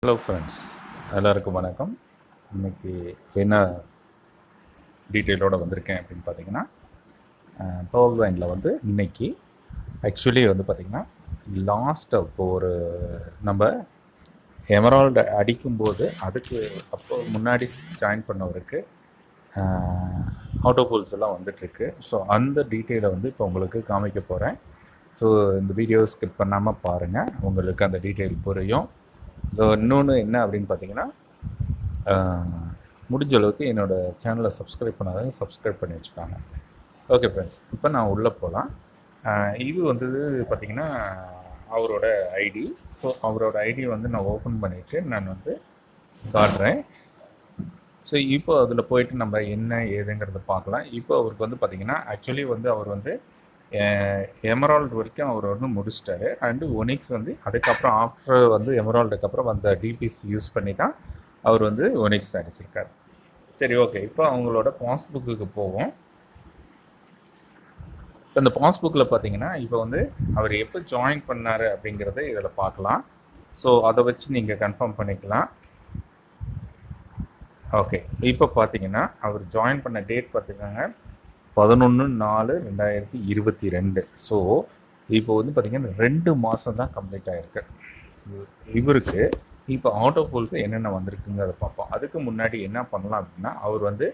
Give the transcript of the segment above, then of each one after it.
hello friends எல்லாருக்கும் வணக்கம் இன்னைக்கு என்ன டீட்டெயிலோடு வந்திருக்கேன் அப்படின்னு பார்த்தீங்கன்னா பவர் வைனில் வந்து இன்னைக்கு ஆக்சுவலி வந்து பார்த்திங்கன்னா லாஸ்ட் அப்போ ஒரு நம்ம எமரால்டு அடிக்கும்போது அதுக்கு அப்போ முன்னாடி ஜாயின் பண்ணவருக்கு ஆட்டோபோல்ஸ் எல்லாம் வந்துட்டுருக்கு ஸோ அந்த டீட்டெயிலை வந்து இப்போ உங்களுக்கு காமிக்க போகிறேன் ஸோ இந்த வீடியோ ஸ்கிப் பண்ணாமல் பாருங்கள் உங்களுக்கு அந்த டீட்டெயில் புரியும் ஸோ இன்னொன்று என்ன அப்படின்னு பார்த்தீங்கன்னா ஆஹ், முடிஞ்ச அளவுக்கு என்னோடய சேனலை சப்ஸ்கிரைப் பண்ணாதவங்க சப்ஸ்கிரைப் பண்ணி வச்சுக்காங்க ஓகே ஃப்ரெண்ட்ஸ் இப்போ நான் உள்ளே போகலாம் இது வந்து பார்த்திங்கன்னா அவரோட ஐடி ஸோ அவரோட ஐடி வந்து நான் ஓப்பன் பண்ணிவிட்டு நான் வந்து காட்டுறேன் ஸோ இப்போ அதில் போயிட்டு நம்ம என்ன ஏதுங்கிறத பார்க்கலாம் இப்போ அவருக்கு வந்து பார்த்திங்கன்னா ஆக்சுவலி வந்து அவர் வந்து எமரால்டு வரைக்கும் அவர் வந்து முடிச்சிட்டாரு அண்டு ஒனிக்ஸ் வந்து அதுக்கப்புறம் ஆஃப்டர் வந்து எமரால்டுக்கு அப்புறம் வந்த டிபிஸ் யூஸ் பண்ணி தான் அவர் வந்து ஒனிக்ஸ் அடிச்சிருக்காரு சரி ஓகே இப்போ அவங்களோட பாஸ்புக்கு போவோம் இப்போ இந்த பாஸ்புக்கில் பார்த்தீங்கன்னா இப்போ வந்து அவர் எப்போ ஜாயின் பண்ணார் அப்படிங்கிறத இதில் பார்க்கலாம் ஸோ அதை வச்சு நீங்கள் கன்ஃபார்ம் பண்ணிக்கலாம் ஓகே இப்போ பார்த்தீங்கன்னா அவர் ஜாயின் பண்ண டேட் பார்த்துக்கோங்க பதினொன்று நாலு ரெண்டாயிரத்தி இருபத்தி ரெண்டு ஸோ இப்போ வந்து பார்த்திங்கன்னா ரெண்டு மாதம் தான் கம்ப்ளீட் ஆகிருக்கு இவருக்கு இப்போ ஆட்டோ போல்ஸ் என்னென்ன வந்திருக்குங்கிறத பார்ப்போம் அதுக்கு முன்னாடி என்ன பண்ணலாம் அப்படின்னா அவர் வந்து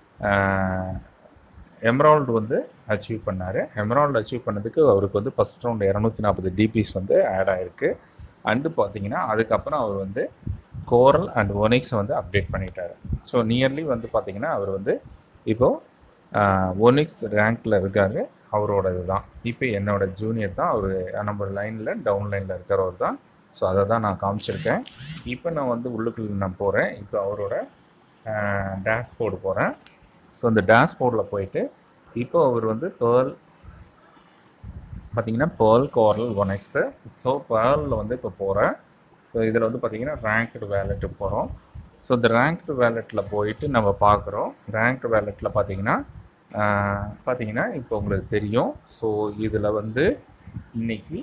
எம்ரால்டு வந்து அச்சீவ் பண்ணார் எம்ரால்டு அச்சீவ் பண்ணதுக்கு அவருக்கு வந்து ஃபஸ்ட் ரவுண்ட் இரநூத்தி நாற்பது டிபிஸ் வந்து ஆட் ஆகிருக்கு அண்டு பார்த்தீங்கன்னா அதுக்கப்புறம் அவர் வந்து கோரல் அண்ட் ஒனிக்ஸை வந்து அப்டேட் பண்ணிட்டாரு ஸோ நியர்லி வந்து பார்த்தீங்கன்னா அவர் வந்து இப்போது ஒனிக்ஸ் ரேங்க்கில் இருக்கார் அவரோட இதுதான் இப்போ என்னோட ஜூனியர் தான் அவர் நம்ம லைனில் டவுன் லைனில் இருக்கிறவர் தான் ஸோ அதை தான் நான் காமிச்சிருக்கேன் இப்போ நான் வந்து உள்ளுக்குள்ள நான் போகிறேன் இப்போ அவரோட டேஷ்போர்டு போகிறேன் ஸோ இந்த டேஷ்போர்டில் போயிட்டு இப்போ அவர் வந்து பேர்ல் பார்த்தீங்கன்னா பேர்ல் கோரல் ஒனெக்ஸு ஸோ பேர்லில் வந்து இப்போ போகிறேன் ஸோ இதில் வந்து பார்த்தீங்கன்னா ரேங்க்டு வேலெட்டு போகிறோம் ஸோ இந்த ரேங்க்டு வேலெட்டில் போயிட்டு நம்ம பார்க்குறோம் ரேங்க்டு வேலெட்டில் பார்த்தீங்கன்னா ஆஹ், பார்த்தீங்கன்னா இப்போ உங்களுக்கு தெரியும் ஸோ இதில் வந்து இன்னைக்கு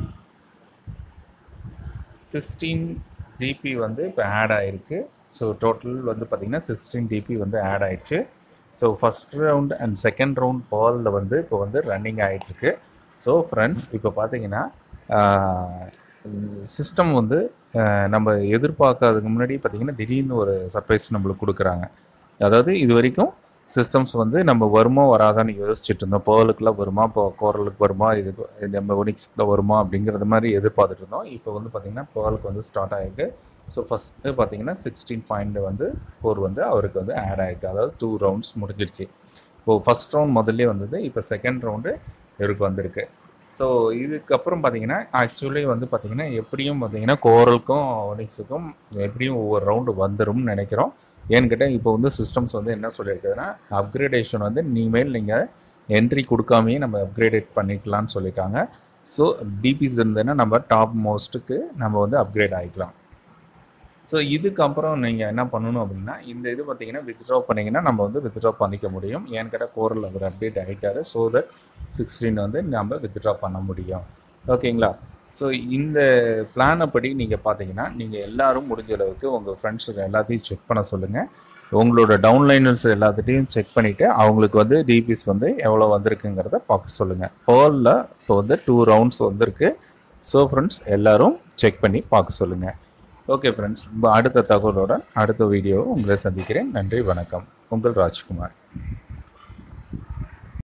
சிக்ஸ்டீன் டிபி வந்து இப்போ ஆட் ஆகிருக்கு ஸோ டோட்டல் வந்து பார்த்திங்கன்னா சிக்ஸ்டீன் டிபி வந்து ஆட் ஆயிடுச்சு so first round and second round பாலில் வந்து இப்போ வந்து ரன்னிங் ஆகிட்டுருக்கு ஸோ ஃப்ரெண்ட்ஸ் இப்போ பார்த்தீங்கன்னா சிஸ்டம் வந்து ஆஹ், நம்ம எதிர்பார்க்காததுக்கு முன்னாடி பார்த்தீங்கன்னா திடீர்னு ஒரு சர்ப்ரைஸ் நம்மளுக்கு கொடுக்குறாங்க அதாவது இது வரைக்கும் சிஸ்டம்ஸ் வந்து நம்ம வருமா வராதான்னு யோசிச்சுட்டு இருந்தோம் பேர்லுக்குலாம் வருமா இப்போ கோரலுக்கு வருமா இது இது நம்ம ஒனிக்ஸ்க்குள்ள வருமா அப்படிங்கிறது மாதிரி எதிர்பார்த்துட்டு இருந்தோம் இப்போ வந்து பார்த்திங்கன்னா பேர்லுக்கு வந்து ஸ்டார்ட் ஆகிருக்கு ஸோ ஃபஸ்ட்டு பார்த்தீங்கன்னா சிக்ஸ்டீன் பாயிண்ட் வந்து ஃபோர் வந்து அவருக்கு வந்து ஆட் ஆகிருக்கு அதாவது டூ ரவுண்ட்ஸ் முடிஞ்சிருச்சு இப்போது ஃபஸ்ட் ரவுண்ட் முதல்ல வந்தது இப்போ செகண்ட் ரவுண்டு இவருக்கு வந்திருக்கு ஸோ இதுக்கப்புறம் பார்த்தீங்கன்னா ஆக்சுவலி வந்து பார்த்தீங்கன்னா எப்படியும் பார்த்தீங்கன்னா கோரலுக்கும் ஒனிக்ஸுக்கும் எப்படியும் ஒவ்வொரு ரவுண்டு வந்துரும்னு நினைக்கிறோம் ஏன்னு கேட்டால் இப்போ வந்து சிஸ்டம்ஸ் வந்து என்ன சொல்லியிருக்குதுன்னா அப்கிரேடேஷன் வந்து இனிமேல் நீங்கள் என்ட்ரி கொடுக்காமையே நம்ம அப்கிரேடேட் பண்ணிக்கலாம்னு சொல்லியிருக்காங்க ஸோ டிபிஸ் இருந்ததுன்னா நம்ம டாப் மோஸ்ட்டுக்கு நம்ம வந்து அப்கிரேட் ஆகிக்கலாம் ஸோ இதுக்கப்புறம் நீங்கள் என்ன பண்ணணும் அப்படின்னா இந்த இது பார்த்தீங்கன்னா வித்ட்ரா பண்ணிங்கன்னா நம்ம வந்து வித்ட்ரா பண்ணிக்க முடியும் ஏன்னு கேட்டால் கோரல் அவர் அப்டேட் ஆகிட்டாரு ஸோ தட் சிக்ஸ்டீன் வந்து நம்ம வித்ட்ரா பண்ண முடியும் ஓகேங்களா ஸோ இந்த பிளானை படி நீங்கள் பார்த்தீங்கன்னா நீங்கள் எல்லாரும் முடிஞ்ச அளவுக்கு உங்கள் ஃப்ரெண்ட்ஸுக்கு எல்லாத்தையும் செக் பண்ண சொல்லுங்கள் உங்களோட டவுன்லைனர்ஸ் எல்லாத்துட்டையும் செக் பண்ணிவிட்டு அவங்களுக்கு வந்து டிபிஸ் வந்து எவ்வளோ வந்திருக்குங்கிறத பார்க்க சொல்லுங்கள் பேர்லில் இப்போ வந்து டூ ரவுண்ட்ஸ் வந்திருக்கு ஸோ ஃப்ரெண்ட்ஸ் எல்லாரும் செக் பண்ணி பார்க்க சொல்லுங்கள் ஓகே ஃப்ரெண்ட்ஸ் அடுத்த தகவலோட அடுத்த வீடியோவை உங்களை சந்திக்கிறேன் நன்றி வணக்கம் உங்கள் ராஜ்குமார்